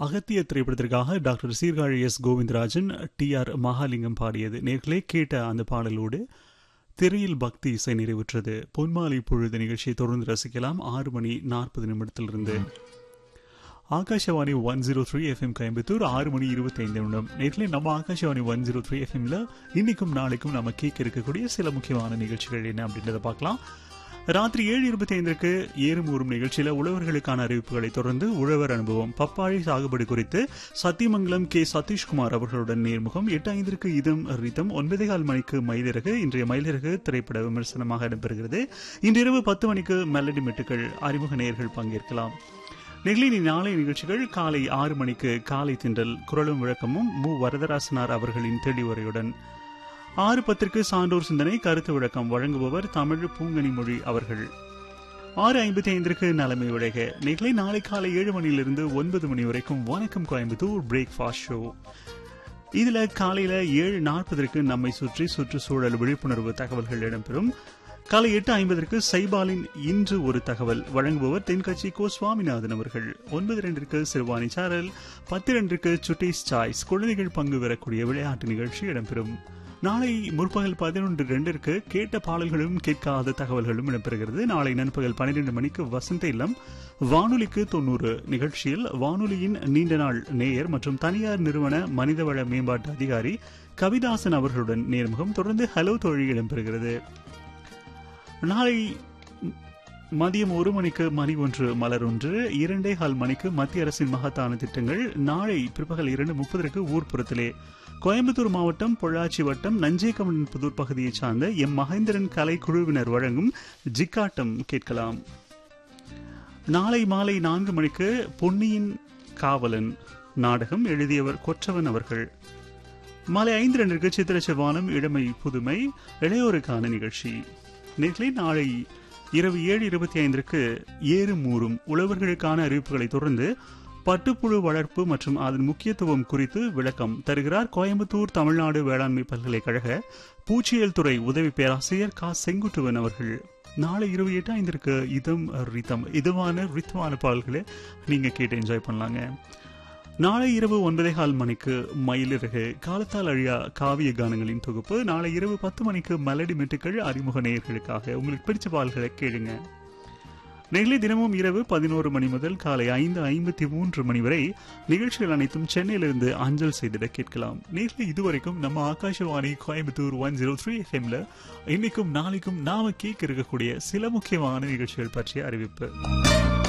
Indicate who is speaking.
Speaker 1: அகத்திய திரைப்படத்திற்காக doctor Sirkazhi S Govindarajan T R Mahalingam பாடியது நேர்களே கேட்ட அந்த பாடலோடு திரையில் பக்தி இசை நிறைவுற்றது பொன்மாலை பொழுது நிகழ்ச்சியை தொடர்ந்து ரசிக்கலாம் ஆறு மணி நாற்பது நிமிடத்திலிருந்து Akashvani one zero three FM Coimbatore ஆறு மணி இருபத்தி ஐந்து நிமிடம் நேரிலே நம்ம ஆகாஷவாணி ஒன் ஜீரோ த்ரீ எஃப்எம்ல இன்னைக்கும் நாளைக்கும் நம்ம கேட்க இருக்கக்கூடிய சில முக்கியமான நிகழ்ச்சிகள் என்ன அப்படின்றத பார்க்கலாம் ராத்திரி ஏழு இருபத்தி ஐந்திற்கு ஏறும் ஊறும் நிகழ்ச்சியில உழவர்களுக்கான அறிவிப்புகளை தொடர்ந்து உழவர் அனுபவம் பப்பாளி சாகுபடி குறித்து சத்தியமங்கலம் கே சதீஷ்குமார் அவர்களுடன் நேர்முகம் எட்டு ஐந்திற்கு இதம் ரிதம் ஒன்பதே கால் மணிக்கு மயிலிறகு இன்றைய மயிலிறகு திரைப்பட விமர்சனமாக இடம்பெறுகிறது இன்றிரவு பத்து மணிக்கு மெலடி மெட்டுக்கள் அறிமுக நேயர்கள் பங்கேற்கலாம் நெகிழினி நாளை நிகழ்ச்சிகள் காலை ஆறு மணிக்கு காலை திண்டல் குரலும் விளக்கமும் மு வரதராசனார் அவர்களின் தெளிவுரையுடன் ஆறு பத்திற்கு சான்றோர் சிந்தனை கருத்து விளக்கம் வழங்குபவர் தமிழ் பூங்கனி மொழி அவர்கள் ஆறு ஐம்பத்தி ஐந்திற்கு நலமை விளைக நிகழை நாளை காலை ஏழு மணியிலிருந்து ஒன்பது மணி வரைக்கும் வணக்கம் கோயம்புத்தூர் பிரேக்ஃபாஸ்ட் ஷோ இதுல காலையில ஏழு நாற்பதற்கு நம்மை சுற்றி சுற்றுச்சூழல் விழிப்புணர்வு தகவல்கள் இடம்பெறும் காலை எட்டு ஐம்பதற்கு சைபாலின் இன்று ஒரு தகவல் வழங்குபவர் தென்கட்சி கோ சுவாமிநாதன் அவர்கள் ஒன்பது ரெண்டிற்கு சிறுவாணி சாரல் பத்து ரெண்டிற்கு சுட்டீஸ் சாய்ஸ் குழந்தைகள் பங்கு பெறக்கூடிய விளையாட்டு நிகழ்ச்சி இடம்பெறும் நாளை முற்பகல் பதினொன்று ரெண்டிற்கு கேட்ட பாடல்களும் கேட்காத தகவல்களும் இடம்பெறுகிறது நாளை நண்பகல் பன்னிரண்டு மணிக்கு வசந்த இல்லம் வானொலிக்கு தொண்ணூறு நிகழ்ச்சியில் வானொலியின் நீண்ட நாள் நேயர் மற்றும் தனியார் நிறுவன மனிதவள மேம்பாட்டு அதிகாரி கவிதாசன் அவர்களுடன் நேர்முகம் தொடர்ந்து ஹலோ தோழி இடம்பெறுகிறது நாளை மதியம் ஒரு மணிக்கு மணி ஒன்று மலர் ஒன்று இரண்டே கால் மணிக்கு மத்திய அரசின் மகத்தான திட்டங்கள் நாளை பிற்பகல் இரண்டு முப்பதற்கு ஊர்ப்புறத்திலே கோயம்புத்தூர் மாவட்டம் பொள்ளாச்சி வட்டம் நஞ்சேகமன் புதூர் பகுதியைச் சார்ந்த எம் மகேந்திரன் கலை குழுவினர் வழங்கும் ஜிக்காட்டம் கேட்கலாம் நாளை மாலை நான்கு மணிக்கு பொன்னியின் காவலன் நாடகம் எழுதியவர் கொற்றவன் அவர்கள் மாலை ஐந்து ரெண்டிற்கு சித்திர செவ்வானம் இளமை புதுமை இளையோருக்கான நிகழ்ச்சி நேர்களை நாளை இரவு ஏழு இருபத்தி ஐந்திற்கு ஏறும் ஊறும் உழவர்களுக்கான அறிவிப்புகளை தொடர்ந்து பட்டுப்புழு வளர்ப்பு மற்றும் அதன் முக்கியத்துவம் குறித்து விளக்கம் தருகிறார் கோயம்புத்தூர் தமிழ்நாடு வேளாண்மை பல்கலைக்கழக பூச்சியல் துறை உதவி பேராசிரியர் கா செங்குட்டுவன் அவர்கள் நாளை இரவு எட்டு ஐந்திற்கு இதம் ரிதம் இதுவான ரித்தமான பாடல்களை நீங்க கேட்டு என்ஜாய் பண்ணலாங்க நாளை இரவு ஒன்பதே கால் மணிக்கு மயிலிறகு காலத்தால் அழியா காவிய கானங்களின் தொகுப்பு நாளை இரவு பத்து மணிக்கு மெலடி மெட்டுக்கள் அறிமுக நேயர்களுக்காக உங்களுக்கு பிடிச்ச பால்களை கேளுங்க நெகிழி தினமும் இரவு பதினோரு மணி முதல் காலை ஐந்து ஐம்பத்தி மூன்று மணி வரை நிகழ்ச்சிகள் அனைத்தும் சென்னையிலிருந்து அஞ்சல் செய்திட கேட்கலாம் நேரில் இதுவரைக்கும் நம்ம Akashvani Coimbatore one zero three எஃப்எம்ல இன்னைக்கும் நாளைக்கும் நாம கேட்க இருக்கக்கூடிய சில முக்கியமான நிகழ்ச்சிகள் பற்றிய அறிவிப்பு